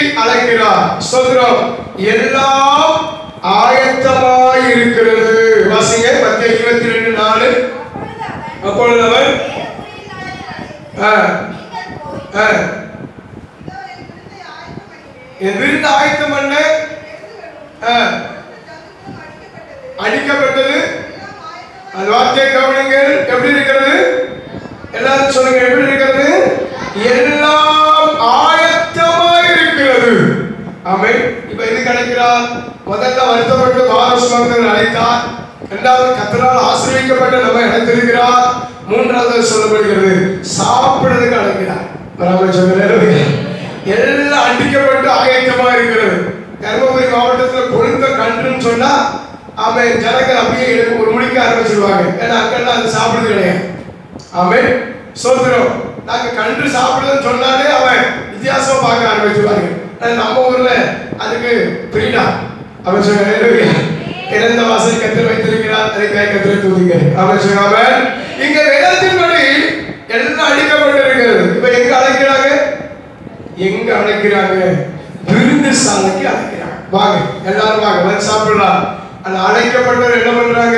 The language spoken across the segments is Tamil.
அழைக்கிறார் ஸ்தோத்திரம் எல்லாம் ஆயத்தமாய் இருக்கிறது வாசிங்க மத்திய இருபத்தி ரெண்டு நாலு அப்பொழுது அவர் ஆ, ஆ, என் விருந்து ஆயத்தம் பண்ண ஆ, அடிக்கப்பட்டது அந்த வார்த்தையை கவனிங்கள் எப்படி இருக்கிறது எல்லாரும் சொல்லுங்க எப்படி இருக்கிறது எல்லாம் ஆயத்தமாய் இருக்கிறது ஆமென் இப்ப இது கிடைக்கிறார் முதல்ல வருத்தப்பட்டு பாரசுமங்கள் அழைத்தார் இரண்டாவது கத்தரால் ஆசிரியக்கப்பட்ட நம்ம அழைத்திருக்கிறார் மூன்றாவது சொல்லப்படுகிறது சாப்பிடுறதுக்கு அழைக்கிறார் பரவாயில்ல சொல்லுங்க எல்லாம் அண்டிக்கப்பட்டு ஆயத்தமா இருக்கிறது தருமபுரி மாவட்டத்துல கொழுந்த கன்றுன்னு சொன்னா அவன் ஜனங்கள் அப்படியே எனக்கு ஒரு முடிக்க ஆரம்பிச்சிருவாங்க ஏன்னா அங்கெல்லாம் அது சாப்பிடுறது கிடையாது அவன் சோத்திரம் நாங்க கன்று சாப்பிடுறதுன்னு சொன்னாலே அவன் வித்தியாசமா பார்க்க ஆரம்பிச்சிருவாங்க ஆனா நம்ம ஊர்ல அதுக்கு ஃப்ரீடா அவன் சொல்ல இறந்த வாசல் கத்திர வைத்திருக்கிறார் அதை கை கத்திர தூதிங்க அவன் சொன்னாம இங்க வேதத்தின்படி எல்லாம் அடிக்கப்பட்டிருக்கிறது இப்ப எங்க அழைக்கிறாங்க எங்க அழைக்கிறாங்க விருந்து சாலைக்கு அழைக்கிறாங்க வாங்க எல்லாரும் வாங்க வந்து சாப்பிடலாம் அந்த அழைக்கப்பட்டவர் என்ன பண்றாங்க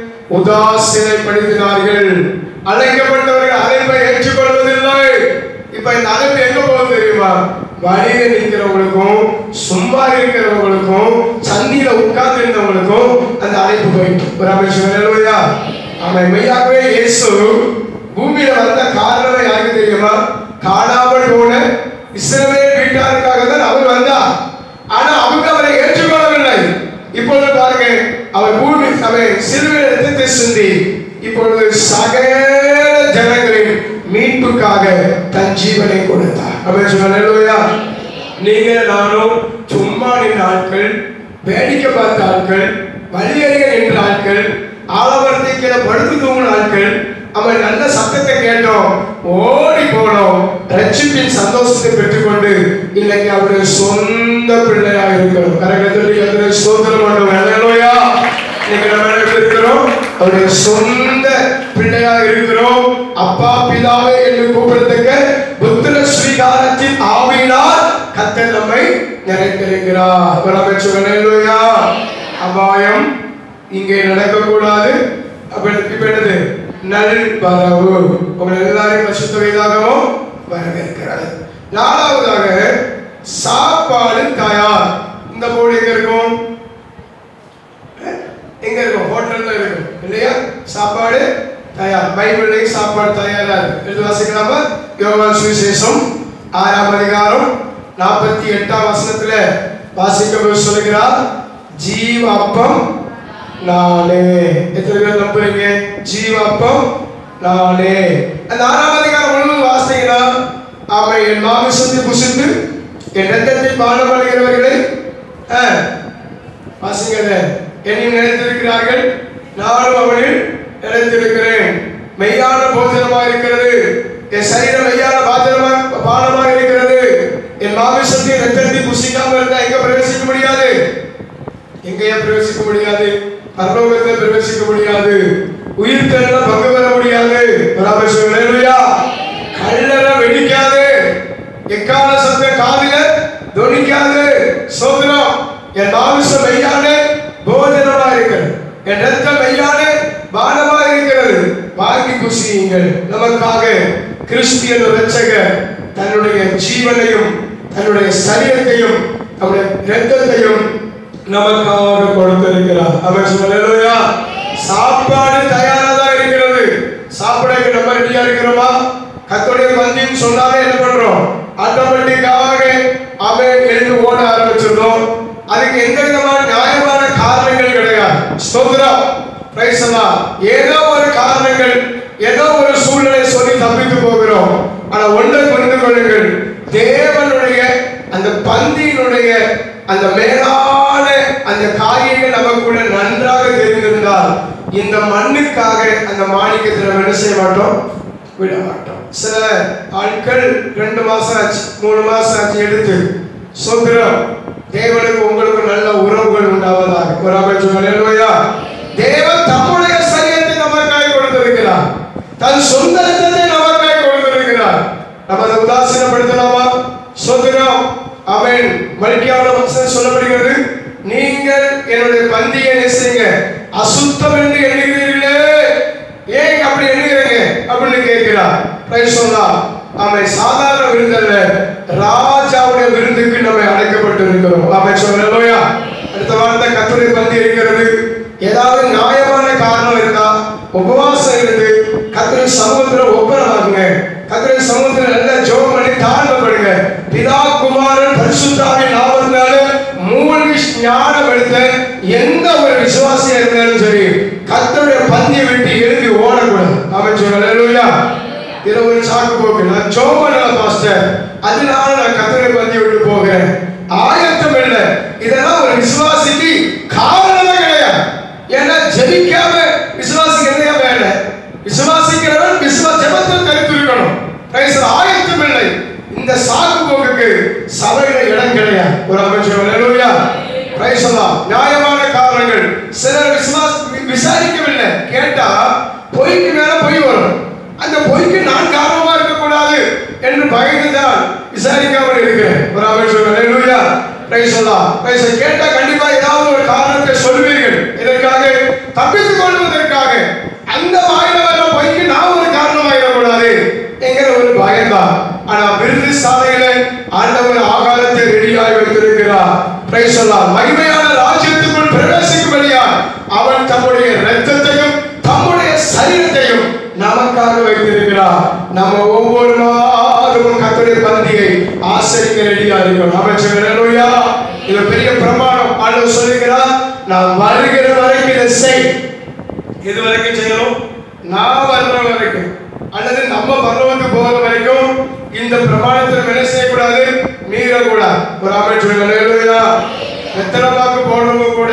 உதாசீனைப்படுத்தினார்கள் அழைக்கப்பட்டவர்கள் அழைப்பை ஏற்றுக்கொள்வதில்லை இப்ப இந்த அழைப்பு எங்க போகுது தெரியுமா வழியில நிற்கிறவங்களுக்கும் சும்மா இருக்கிறவங்களுக்கும் சந்தியில உட்கார்ந்து இருந்தவங்களுக்கும் அந்த அழைப்பு போயிட்டு ஒரு அமைச்சர் அவன் மெய்யாகவே இயேசு பூமியில வந்த காரணம் யாருக்கு தெரியுமா காணாமல் போன இஸ்ரவேல் வீட்டாருக்காக தான் அவர் வந்தார் ஆனா அவங்க அவரை ஏற்றுக்கொள்ளவில்லை இப்பொழுது பாருங்க அவர் பூமி அவர் சிறுவையில் ரத்தத்தை சிந்தி இப்பொழுது சகல ஜனங்களின் மீட்புக்காக தன் ஜீவனை கொடுத்தார் அவர் சொல்லலையா நீங்க நானும் சும்மா நின்ற ஆட்கள் வேடிக்கை பார்த்த ஆட்கள் வழியறிய நின்ற ஆட்கள் ஆலவரத்தை கீழே படுத்து தூங்கின ஆட்கள் அவன் நல்ல சத்தத்தை கேட்டோம் ஓடி போனோம் ரட்சிப்பின் சந்தோஷத்தை பெற்றுக்கொண்டு இன்னைக்கு அவருடைய சொந்த பிள்ளையா இருக்கிறோம் கரகத்தில் அவருடைய சோதனம் பண்ணுவோம் ஹalleluya இன்னைக்கு நம்ம என்ன இருக்கிறோம் அவருடைய சொந்த பிள்ளையா இருக்கிறோம் அப்பா பிதாவே என்று கூப்பிடத்தக்க புத்திர ஸ்ரீகாரத்தின் ஆவியினால் கத்தர் நம்மை நிறைந்திருக்கிறார் ஹalleluya அபாயம் இங்கே நடக்கக்கூடாது அப்ப இப்ப என்னது நல் வரவு உங்களை எல்லாரையும் பரிசுத்த வேதாகமும் வரவேற்கிறது நாலாவதாக சாப்பாடு தயார் இந்த போர்டு எங்க இருக்கும் அஹ், எங்க இருக்கும் ஹோட்டல்ல இருக்கும் இல்லையா சாப்பாடு தயார் பைபிள்லையும் சாப்பாடு தயாரா இருக்கு எடுத்து வாசிக்கலாமா யோகான் சுவிசேஷம் ஆறாம் அதிகாரம் நாற்பத்தி எட்டாம் வசனத்துல வாசிக்க சொல்லுகிறார் ஜீவ அப்பம் நானே எத்தனை பேர் நம்புறீங்க ஜீவ அப்பம் நானே அந்த ஆறாம் அதிகாரம் முழுவதும் வாசிங்கன்னா அவன் என் மாமிசத்தை புசித்து என் ரத்தத்தை பானம் பண்ணுகிறவர்களை அஹ், வாசிங்க அதை. என்னையும் நினைத்திருக்கிறார்கள் நானும் அவனில் நினைத்திருக்கிறேன் மெய்யான போஜனமாக இருக்கிறது என் சரீரம் மெய்யான பாத்திரமாக பானமாக இருக்கிறது என் மாமிசத்தை ரத்தத்தை புசிக்காமல் இருந்தா எங்க பிரவேசிக்க முடியாது எங்கேயா பிரவேசிக்க முடியாது பரலோகத்தில் பிரவேசிக்க முடியாது உயிர் தெரியல பங்கு பெற முடியாது பராமரியா கல்லற வெடிக்காது எக்கால சத்த காதில தொனிக்காது சோதனம் என் மாமிசம் மெய்யான போஜனமா இருக்கிறது என் ரத்தம் மெய்யான பானமா இருக்கிறது வாங்கி குசியுங்கள் நமக்காக கிறிஸ்தியன் ரட்சகர் தன்னுடைய ஜீவனையும் தன்னுடைய சரீரத்தையும் தன்னுடைய இரத்தத்தையும் நமக்காக கொடுத்திருக்கிறார் அவர் சொல்லலையா சாப்பாடு தயாரா தான் இருக்கிறது சாப்பிட நம்ம ரெடியா இருக்கிறோமா கத்தோடைய பந்தின்னு சொன்னாலே என்ன பண்றோம் ஆட்டோமேட்டிக்காக அவன் எழுந்து ஓட ஆரம்பிச்சிருந்தோம் அதுக்கு எந்த விதமான நியாயமான காரணங்கள் கிடையாது ஸ்தோத்திரம் பிரைஸ் எல்லாம் ஏதோ ஒரு காரணங்கள் ஏதோ ஒரு சூழ்நிலை சொல்லி தப்பித்து போகிறோம் ஆனா ஒன்றை புரிந்து கொள்ளுங்கள் தேவனுடைய அந்த பந்தியினுடைய அந்த மேலான அந்த காரியங்கள் நமக்குள்ள நன்றாக தெரிந்திருந்தால் இந்த மண்ணுக்காக அந்த மாணிக்கத்தில் நம்ம என்ன செய்ய மாட்டோம் விட மாட்டோம் சில ஆட்கள் ரெண்டு மாசம் ஆச்சு மூணு மாசம் ஆச்சு எடுத்து சுதந்திரம் தேவனுக்கு உங்களுக்கு நல்ல உறவுகள் உண்டாவதாக ஒரு அமைச்சர் தேவன் தம்முடைய சரியத்தை நமக்காய் கொடுத்திருக்கிறார் தன் சொந்த ரத்தத்தை நமக்காய் கொடுத்திருக்கிறார் நம்ம அதை உதாசீனப்படுத்தலாமா சுதந்திரம் அவன் மல்கியாவில் வசனம் சொல்லப்படுகிறது நீங்கள் என்னுடைய பந்தியை என்ன செய்யுங்க அசுத்தம் என்று எண்ணுகிறீர்களே ஏன் அப்படி எண்ணுகிறீங்க அப்படின்னு கேட்கிறார் பிரைஸ் சொல்லா அவன் சாதாரண விருந்தல்ல ராஜாவுடைய விருந்துக்கு நம்ம அழைக்கப்பட்டு இருக்கிறோம் அவன் சொல்லலையா அடுத்த வாரத்தை கத்துரை பந்தி இருக்கிறது ஏதாவது நியாயமான காரணம் இருக்கா உபவாசம் இருந்து கத்திரை சமூகத்துல ஒப்பரமாகுங்க கத்திரை சமூகத்துல நல்ல ஜோம் பண்ணி தாழ்ந்தப்படுங்க பிதா குமாரன் பரிசுத்தாவின் நாமத்தினால மூழ்கி ஞானம் எடுத்த எந்த ஒரு விசுவாசியா இருந்தாலும் சரி கத்தருடைய பந்தியை விட்டு எழுதி ஓடக்கூடாது அவன் சொல்லலையா இதுல ஒரு சாக்கு போக்கு நான் ஜோம் பண்ணல பாஸ்டர் அதனால நான் கத்தரை பந்தியை விட்டு போகிறேன் ஆயத்தம் இல்லை இதெல்லாம் ஒரு விசுவாசிக்கு காரணமே கிடையாது ஏன்னா ஜெபிக்காம விசுவாசிக்கிறதே வேலை விசுவாசிக்கிறவன் விசுவா ஜெபத்தில் கருத்து இருக்கணும் பிரைஸ் ஆயத்தம் இல்லை இந்த சாக்கு போக்குக்கு சபையில இடம் கிடையாது ஒரு அமைச்சர் ஹalleluya பிரைஸ் நியாயமான காரணங்கள் சிலர் விசுவாஸ் விசாரிக்கவில்லை கேட்டா பொய்க்கு மேல பொய் வரும் அந்த பொய்க்கு நான் காரணமா இருக்கக்கூடாது என்று பயந்துதான் விசாரிக்காமல் இருக்கிறேன் ஒரு அமைச்சர் ஹalleluya பிரைஸ் பிரைஸ் கேட்டா கண்டிப்பா ஏதாவது ஒரு காரணத்தை சொல்வீர்கள் இதற்காக தப்பித்துக் கொள்வதற்காக அந்த வாயில வர பொய்க்கு நான் ஒரு காரணமாயிடக்கூடாது என்கிற ஒரு பயம்தான் ஆனா விருது சாலையில ஆண்டவர் ஆகாரத்தை ரெடியாய் வைத்திருக்கிறார் பிரைஸ் மகிமையான ராஜ்யத்துக்குள் பிரவேசிக்கும்படியா அவன் தம்முடைய இரத்தத்தையும் தம்முடைய சரீரத்தையும் நமக்காக வைத்திருக்கிறார் நம்ம ஒவ்வொரு மாதமும் கத்தருடைய பந்தியை ஆசரிக்க ரெடியா இருக்கணும் அமைச்சர்களா இது பெரிய பிரமாணம் ஆண்டவர் சொல்லுகிறார் நான் வருகிற வரைக்கும் இதை செய் எது வரைக்கும் செய்யணும் நான் வர்ற வரைக்கும் அல்லது நம்ம பரலோகத்துக்கு போகிற வரைக்கும் இந்த பிரமாணத்தில் என்ன செய்யக்கூடாது மீறக்கூடாது ஒரு அமைச்சர் எத்தனை வாக்கு போடுறவங்க கூட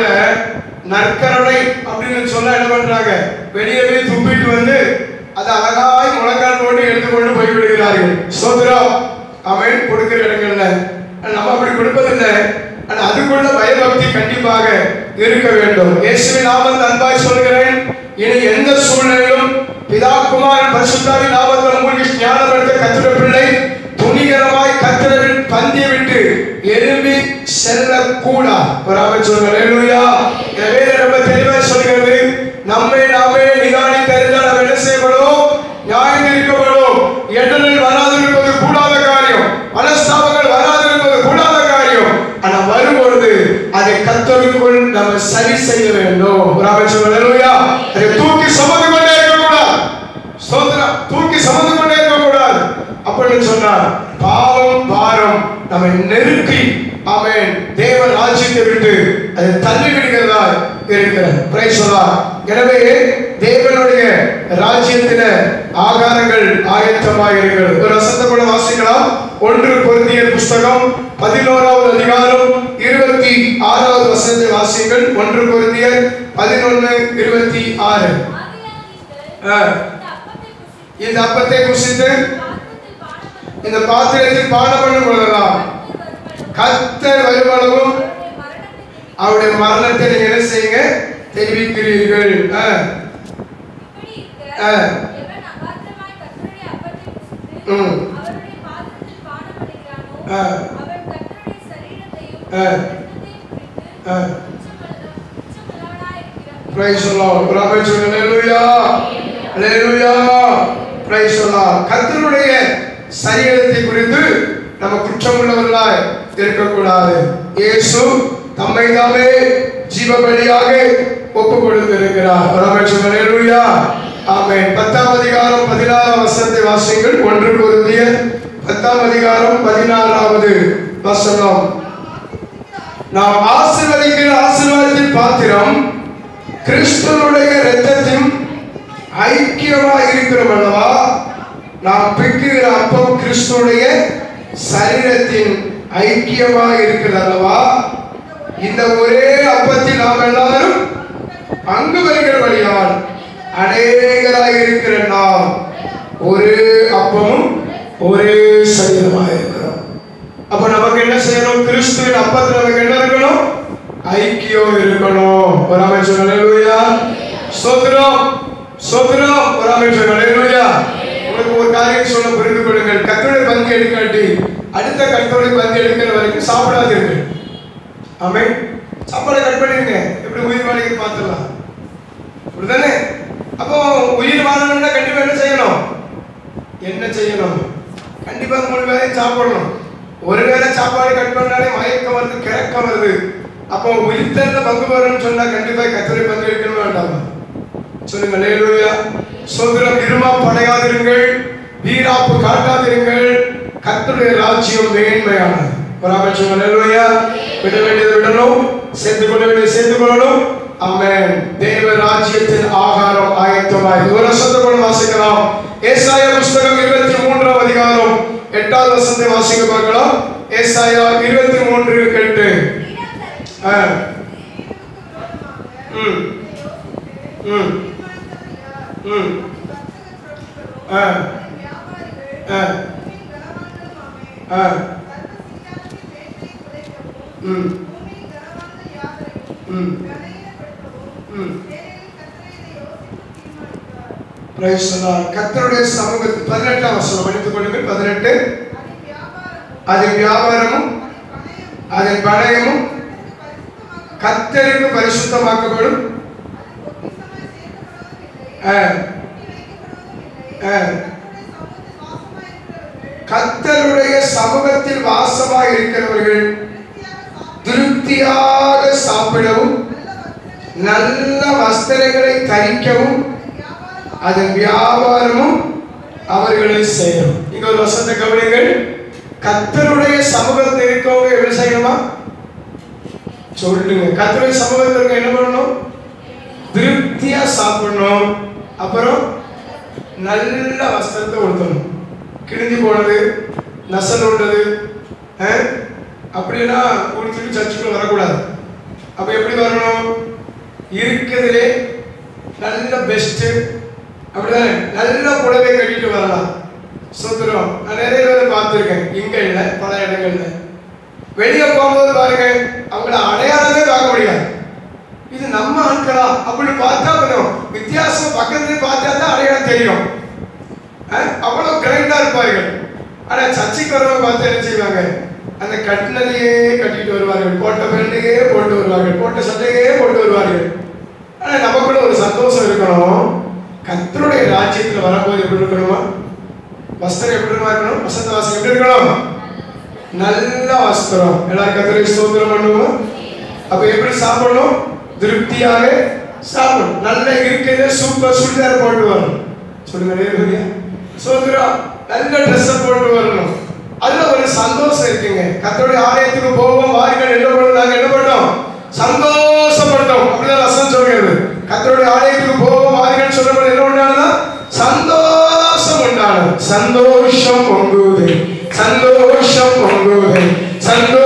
நற்கருணை அப்படின்னு சொன்னா என்ன பண்றாங்க வெளியே போய் துப்பிட்டு வந்து அதை அழகாய் முழக்கால் போட்டு எடுத்துக்கொண்டு போய் விடுகிறார்கள் சோதரம் அவன் கொடுக்கிற இடங்கள்ல நம்ம அப்படி கொடுப்பதில்லை ஆனா அதுக்குள்ள பயபக்தி கண்டிப்பாக இருக்க வேண்டும் இயேசுவின் நாமத்தில் அன்பாய் சொல்கிறேன் இனி எந்த சூழ்நிலையிலும் பிதா குமாரன் பரிசுத்தாவின் நாமத்தில் மூழ்கி ஞானம் எடுத்த கத்திர பிள்ளை துணிகரமாய் கத்திரவின் பந்தியை விட்டு எழும்பி செல்லக்கூடா ஒரு அவர் சொல்லுயா எனவே ரொம்ப தெளிவாய் சொல்கிறது நம்மை நாமே நிதானித்து அறிந்தால் நாம் என்ன செய்யப்படும் நியாயம் இருக்கப்படும் இடரில் வராதிருப்பது கூடாத காரியம் மனஸ்தாபங்கள் வராதிருப்பது கூடாத காரியம் ஆனா வரும்பொழுது அதை கத்தருக்குள் நம்ம சரி செய்ய வேண்டும் ஒரு அவர் சொல்லுயா அதை தூக்கி சுமந்து கொண்டே இருக்கக்கூடாது ஸ்தோத்திரம் தூக்கி சுமந்து கொண்டே இருக்கக்கூடாது அப்படின்னு சொன்னார் பாவம் பாரம் நம்மை நெருக்கி அவன் தேவ ராஜ்யத்தை விட்டு அதை தள்ளி விடுகிறதா இருக்கிறது பிரைஸ் சொல்லலாம் எனவே தேவனுடைய ராஜ்யத்தில ஆகாரங்கள் ஆயத்தமாக இருக்கிறது ஒரு வசந்த கூட வாசிக்கலாம் ஒன்று பொருந்தியர் புஸ்தகம் பதினோராவது அதிகாரம் இருபத்தி ஆறாவது வசனத்தை வாசிங்கள் ஒன்று பொருந்தியர் பதினொன்னு இருபத்தி ஆறு ஆ. இந்த அப்பத்தை புசித்து இந்த பாத்திரத்தில் பானம் பண்ணும் பொழுதெல்லாம் கத்தர் வருமளவும் அவருடைய மரணத்தை நீங்க என்ன செய்யுங்க தெரிவிக்கிறீர்கள் ஆ. ஆ. ம். ஆ. ஆ. ஆ. Praise the Lord. ஒரு ஆமென் சொல்லுங்க. Hallelujah. Hallelujah. Praise the Lord. கர்த்தருடைய சரீரத்தை குறித்து நம்ம குற்றமுள்ளவர்களாய் இருக்கக்கூடாது இயேசு தம்மை தாமே ஜீவபலியாக ஒப்பு கொடுத்திருக்கிறார் ஒரு ஆமென் சொல்லுங்க. Hallelujah. ஆமென் பத்தாம் அதிகாரம் பதினாறாம் வசனத்தை வாசிங்கள் ஒன்று பொருந்திய பத்தாம் அதிகாரம் பதினாறாவது வசனம் நாம் ஆசீர்வதிக்கிற ஆசீர்வாதத்தின் பாத்திரம் கிறிஸ்துவனுடைய இரத்தத்தின் ஐக்கியமாக இருக்கிறோம் அல்லவா நாம் பிக்குகிற அப்பம் கிறிஸ்துவனுடைய சரீரத்தின் ஐக்கியமாக இருக்கிறது அல்லவா இந்த ஒரே அப்பத்தில் நாம் எல்லாரும் பங்கு பெறுகிறபடியால் அநேகராக இருக்கிற நாம் ஒரே அப்பமும் ஒரே சரீரமாக இருக்கிறோம் அப்ப நமக்கு என்ன செய்யணும் கிறிஸ்துவின் அப்பத்தில் நமக்கு என்ன இருக்கணும் ஐக்கியம் இருக்கணும் ஒரு அமைச்சர் ஹalleluya ஸ்தோத்திரம் ஸ்தோத்திரம் ஒரு அமைச்சர் ஹalleluya உங்களுக்கு ஒரு காரியம் சொல்ல புரிந்து கொள்ளுங்கள் கத்தோடைய பங்கு எடுக்காட்டி அடுத்த கத்தோடைய பங்கு எடுக்கிற வரைக்கும் சாப்பிடாதீர்கள் ஆமே சாப்பாடை கட் பண்ணிருங்க எப்படி உயிர் வாழைக்கு பார்த்துடலாம் அப்படிதானே அப்போ உயிர் வாழணும்னா கண்டிப்பா என்ன செய்யணும் என்ன செய்யணும் கண்டிப்பா மூணு வேளையும் சாப்பிடணும் ஒரு வேளை சாப்பாடு கட் பண்ணாலே மயக்கம் வருது கிறக்கம் வருது அப்போ உயிர்த்தெழுந்த பங்கு பெறணும்னு சொன்னா கண்டிப்பா கத்தரை பங்கு இருக்கணும் வேண்டாமா சொல்லுங்க லேலுயா சுதந்திரம் இருமா படையாதிருங்கள் வீராப்பு காட்டாதிருங்கள் கர்த்தருடைய ராஜ்யம் மேன்மையானது பராமரி சொல்லுங்க லேலுயா விட வேண்டியதை விடணும் சேர்த்து கொள்ள வேண்டியதை சேர்த்து கொள்ளணும் ஆமென் தேவ ராஜ்யத்தின் ஆகாரம் ஆயத்தமாய் ஒரு வருஷத்தை கூட வாசிக்கலாம் ஏசாயா புஸ்தகம் இருபத்தி மூன்றாம் அதிகாரம் எட்டாவது வசனத்தை வாசிக்க பார்க்கலாம் ஏசாயா இருபத்தி மூன்று எட்டு ஆ. ம் ம் ம் ஆ ஆ ஆ ம் ம் ம் Praise the Lord. கர்த்தருடைய சமூகத்தில் பதினெட்டாம் வசனம் படித்துக் கொள்ளுங்கள் பதினெட்டு அதன் வியாபாரமும் அதன் பணயமும் கர்த்தருக்கு பரிசுத்தமாக்கப்படும் ஆ, ஆ. கர்த்தருடைய சமூகத்தில் வாசமாய் இருக்கிறவர்கள் திருப்தியாக சாப்பிடவும் நல்ல வஸ்திரங்களை தரிக்கவும் அதன் வியாபாரமும் அவர்களை செய்யும் இங்க ஒரு வசந்த கவனிங்கள் கத்தருடைய சமூகத்தில் இருக்கவங்க எப்படி செய்யணுமா சொல்லுங்க கத்தருடைய சமூகத்தில் இருக்க என்ன பண்ணணும் திருப்தியா சாப்பிடணும் அப்புறம் நல்ல வஸ்திரத்தை உடுத்தணும் கிழிஞ்சு போனது நசல் உள்ளது அஹ், அப்படியெல்லாம் உடுத்திட்டு சர்ச்சுக்குள்ள வரக்கூடாது அப்ப எப்படி வரணும் இருக்கிறதுலே நல்ல பெஸ்ட் அப்படிதானே நல்ல புடவை கட்டிட்டு வரலாம் சுத்துறோம் நான் நிறைய பேரை பார்த்துருக்கேன் இங்க இல்லை பல இடங்கள்ல வெளியே போகும்போது பாருங்க அவங்கள அடையாளமே பார்க்க முடியாது இது நம்ம ஆட்களா அப்படி பார்த்தா கொஞ்சம் வித்தியாசம் பக்கத்துல பார்த்தா தான் அடையாளம் தெரியும் அஹ், அவ்வளவு கிரைண்டா இருப்பார்கள் ஆனா சர்ச்சைக்கு வரவங்க பார்த்து என்ன செய்வாங்க அந்த கட்டினதையே கட்டிட்டு வருவார்கள் போட்ட பேண்டையே போட்டு வருவார்கள் போட்ட சட்டையே போட்டு வருவார்கள் ஆனா நமக்குள்ள ஒரு சந்தோஷம் இருக்கணும் கர்த்தருடைய ராஜ்யத்துல வரும்போது எப்படி இருக்கணுமா வஸ்திரம் எப்படி இருக்கணும் வசந்த வாசம் எப்படி இருக்கணும் நல்ல வஸ்திரம் எல்லாரும் கத்தரை ஸ்தோத்திரம் பண்ணுவோம் அப்ப எப்படி சாப்பிடணும் திருப்தியாக சாப்பிடணும் நல்ல இருக்கிறத சூப்பர் சுடிதார் போட்டு வரணும் சொல்லுங்க நேர்மையா சோதரம் நல்ல ட்ரெஸ் போட்டு வரணும் அதுல ஒரு சந்தோஷம் இருக்குங்க கத்தருடைய ஆலயத்துக்கு போவோம் வாரிகள் என்ன பண்ணோம் நாங்க என்ன பண்ணோம் சந்தோஷப்பட்டோம் அப்படிதான் ரசம் சொல்கிறது கத்தருடைய ஆலயத்துக்கு போவோம் வாரிகள் சொல்லப்படும் என்ன உண்டானதா சந்தோஷம் உண்டானது சந்தோஷம் பொங்குது சந்தோஷம் பொங்குது சந்தோஷம்